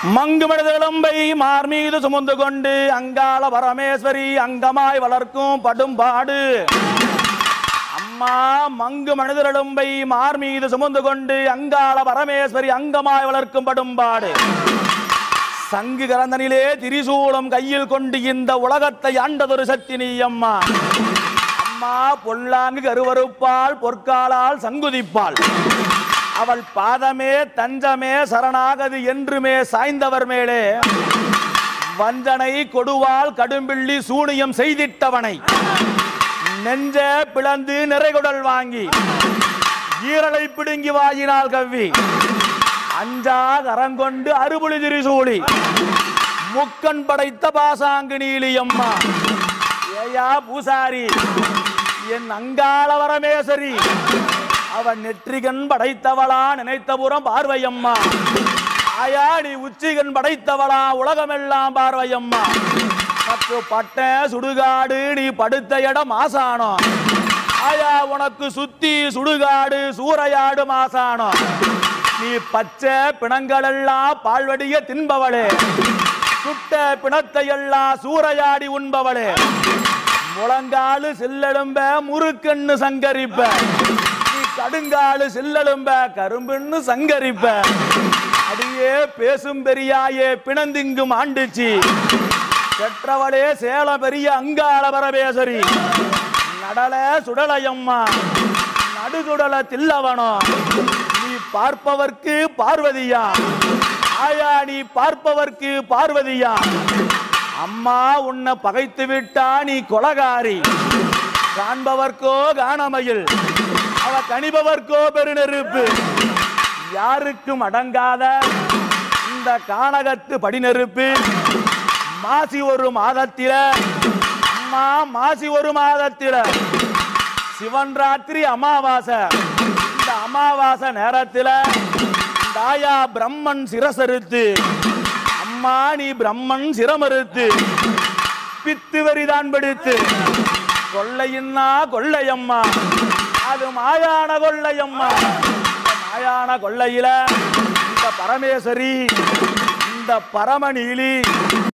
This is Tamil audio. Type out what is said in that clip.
மங்கு மனிதளம்பை மார் மீது சுமந்து கொண்டு அங்காள பரமேஸ்வரி அங்கமாய் வளர்க்கும் படும்பாடு அம்மா மங்கு மனிதளம்பை மார் மீது சுமந்து கொண்டு அங்காள பரமேஸ்வரி அங்கமாய் வளர்க்கும் படும்பாடு சங்கு கலந்தனிலே திரிசூலம் கையில் கொண்டு இந்த உலகத்தை ஆண்டதொரு சக்தி நீ அம்மா அம்மா பொல்லாங்கு கருவறுப்பாள் பொற்காலால் சங்குதிப்பாள் அவள் பாதமே தஞ்சமே சரணாகது என்றுமே சாய்ந்தவர் மேலே வஞ்சனை கொடுவாள் கடும்பிள்ளி சூனியம் செய்திட்டவனை நெஞ்ச பிளந்து நிறைகுடல் வாங்கி ஈரலை பிடுங்கி வாயினால் கவ்வி அஞ்சா கரங்கொண்டு அறுபுலி திரிசூலி முக்கன் படைத்த பாசாங்கு நீலியம்மா ஏயா பூசாரி என் அங்காள வரமேசரி அவன் நெற்றிகன் படைத்தவளா நினைத்தபுறம் பார்வையம்மா ஆயா நீ உச்சிகன் படைத்தவளா உலகமெல்லாம் பார்வையம்மா மற்ற பட்ட சுடுகாடு நீ படுத்த இடம் ஆசானம் ஆயா உனக்கு சுத்தி சுடுகாடு சூறையாடு மாசானம் நீ பச்சை பிணங்களெல்லாம் பால்வடிய தின்பவளே சுட்ட பிணத்தையெல்லாம் சூறையாடி உண்பவளே முழங்காலு சில்லெலும்ப முறுக்கன்னு சங்கரிப்ப நீ கடுங்காலு சில்லெலும்ப கரும்புன்னு சங்கரிப்ப அடியே பேசும் பெரியாயே பிணந்திங்கும் ஆண்டுச்சு பெற்றவளே சேல பெரிய அங்காள பரமேஸ்வரி நடல சுடலையம்மா நடுசுடல தில்லவனோ நீ பார்ப்பவர்க்கு பார்வதியா ஆயா நீ பார்ப்பவர்க்கு பார்வதியா அம்மா உன்னை பகைத்து விட்டா நீ கொலகாரி காண்பவர்க்கோ காணமையில் அவ கணிபவர்க்கோ பெருநெருப்பு யாருக்கும் அடங்காத இந்த கானகத்து படிநெருப்பு மாசி ஒரு மாதத்தில அம்மா மாசி ஒரு மாதத்தில சிவன் ராத்திரி அமாவாசை இந்த அமாவாசை நேரத்தில் தாயா பிரம்மன் சிரசறுத்து அம்மா நீ பிரம்மன் சிரமறுத்து பித்து வரிதான் பிடித்து கொள்ளையின்னா கொள்ளையம்மா அது மாயான கொள்ளையம்மா இந்த மாயான கொள்ளையில இந்த பரமேஸ்வரி இந்த பரமநீலி